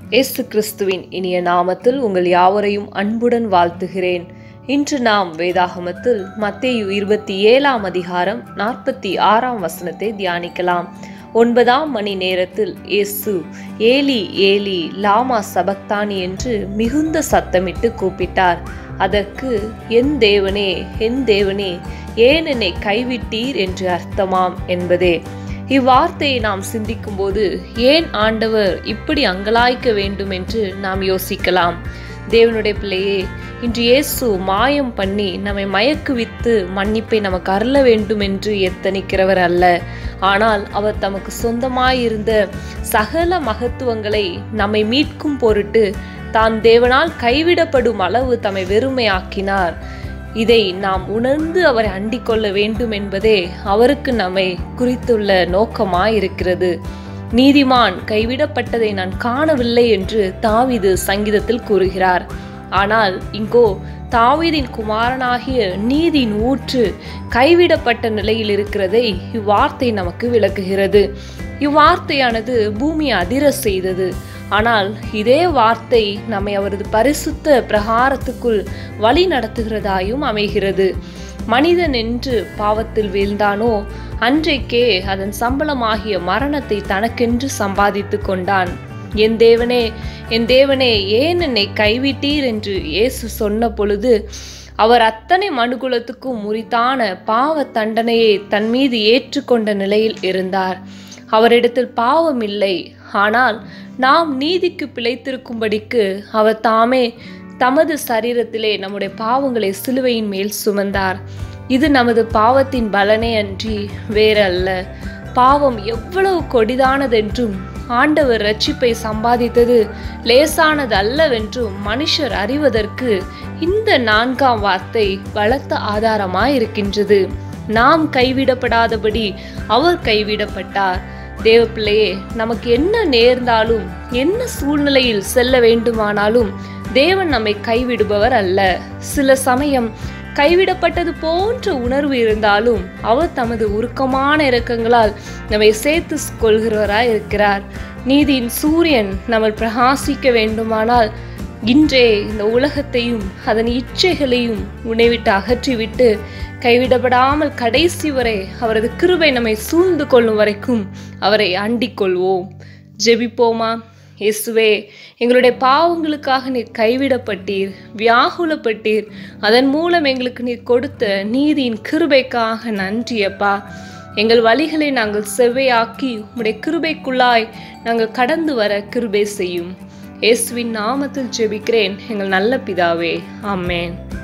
இயேசு கிறிஸ்துவின் இனிய நாமத்தில் உங்கள் யாவரையும் அன்புடன் வாழ்த்துகிறேன் இன்று நாம் வேதாகமத்தில் மத்தேயு இருபத்தி ஏழாம் அதிகாரம் நாற்பத்தி ஆறாம் வசனத்தை தியானிக்கலாம் ஒன்பதாம் மணி நேரத்தில் இயேசு ஏலி ஏலி லாமா சபக்தானி என்று மிகுந்த சத்தமிட்டு கூப்பிட்டார் அதற்கு என் தேவனே என் தேவனே ஏன் என்னை கைவிட்டீர் என்று அர்த்தமாம் என்பதே இவ்வார்த்தையை நாம் சிந்திக்கும்போது ஏன் ஆண்டவர் இப்படி அங்கலாய்க்க வேண்டும் என்று நாம் யோசிக்கலாம் தேவனுடைய பிள்ளையே இன்று இயேசு மாயம் பண்ணி நம்மை மயக்குவித்து மன்னிப்பை நமக்கு அருள வேண்டும் என்று எத்தனிக்கிறவர் அல்ல ஆனால் அவர் தமக்கு சொந்தமாயிருந்த சகல மகத்துவங்களை நம்மை மீட்கும் பொருட்டு தான் தேவனால் கைவிடப்படும் அளவு தம்மை வெறுமையாக்கினார் இதை நாம் உணர்ந்து அவரை அண்டிக் கொள்ள வேண்டும் என்பதே அவருக்கு நம்மை குறித்துள்ள நோக்கமாயிருக்கிறது நீதிமான் கைவிடப்பட்டதை நான் காணவில்லை என்று தாவிது சங்கீதத்தில் கூறுகிறார் ஆனால் இங்கோ தாவீதின் குமாரனாகிய நீதியின் ஊற்று கைவிடப்பட்ட நிலையில் இருக்கிறதை இவ்வார்த்தை நமக்கு விளக்குகிறது இவ்வார்த்தையானது பூமியை அதிர செய்தது ஆனால் இதே வார்த்தை நம்மை அவரது பரிசுத்த பிரகாரத்துக்குள் வழி நடத்துகிறதாயும் அமைகிறது மனிதன் என்று பாவத்தில் வீழ்ந்தானோ அன்றைக்கே அதன் சம்பளமாகிய மரணத்தை தனக்கென்று சம்பாதித்து கொண்டான் என் தேவனே என் தேவனே ஏன் என்னை கைவிட்டீர் என்று இயேசு சொன்ன பொழுது அவர் அத்தனை மனுகுலத்துக்கும் முறித்தான பாவ தண்டனையை தன் மீது ஏற்றுக்கொண்ட நிலையில் இருந்தார் அவரிடத்தில் பாவம் இல்லை ஆனால் நாம் நீதிக்கு பிழைத்திருக்கும்படிக்கு அவர் தாமே தமது சரீரத்திலே நம்முடைய பாவங்களை சிலுவையின் மேல் சுமந்தார் இது நமது பாவத்தின் பலனே அன்றி வேறல்ல பாவம் எவ்வளவு கொடிதானதென்றும் ஆண்டவர் ரட்சிப்பை சம்பாதித்தது லேசானது அல்லவென்றும் மனுஷர் அறிவதற்கு இந்த நான்காம் வார்த்தை பலத்த ஆதாரமாயிருக்கின்றது நாம் கைவிடப்படாதபடி அவர் கைவிடப்பட்டார் தேவ பிள்ளையே நமக்கு என்ன நேர்ந்தாலும் என்ன சூழ்நிலையில் செல்ல வேண்டுமானாலும் தேவன் நம்மை கைவிடுபவர் அல்ல சில சமயம் கைவிடப்பட்டது போன்ற உணர்வு இருந்தாலும் அவர் தமது உருக்கமான இறக்கங்களால் நம்மை சேர்த்து கொள்கிறவராய் இருக்கிறார் நீதியின் சூரியன் நம்ம பிரகாசிக்க வேண்டுமானால் இன்றே இந்த உலகத்தையும் அதன் இச்சைகளையும் உணைவிட்டு அகற்றிவிட்டு கைவிடப்படாமல் கடைசி வரை அவரது கிருபை நம்மை சூழ்ந்து கொள்ளும் வரைக்கும் அவரை அண்டிக் கொள்வோம் ஜெபிப்போமா இயேசுவே எங்களுடைய பாவங்களுக்காக நீர் கைவிடப்பட்டீர் வியாகுலப்பட்டீர் அதன் மூலம் எங்களுக்கு நீர் கொடுத்த நீதியின் கிருபைக்காக நன்றியப்பா எங்கள் வழிகளை நாங்கள் செவ்வையாக்கி உம்முடைய கிருபைக்குள்ளாய் நாங்கள் கடந்து வர கிருபை செய்யும் இயேசுவின் நாமத்தில் ஜெபிக்கிறேன் எங்கள் நல்ல பிதாவே ஆமேன்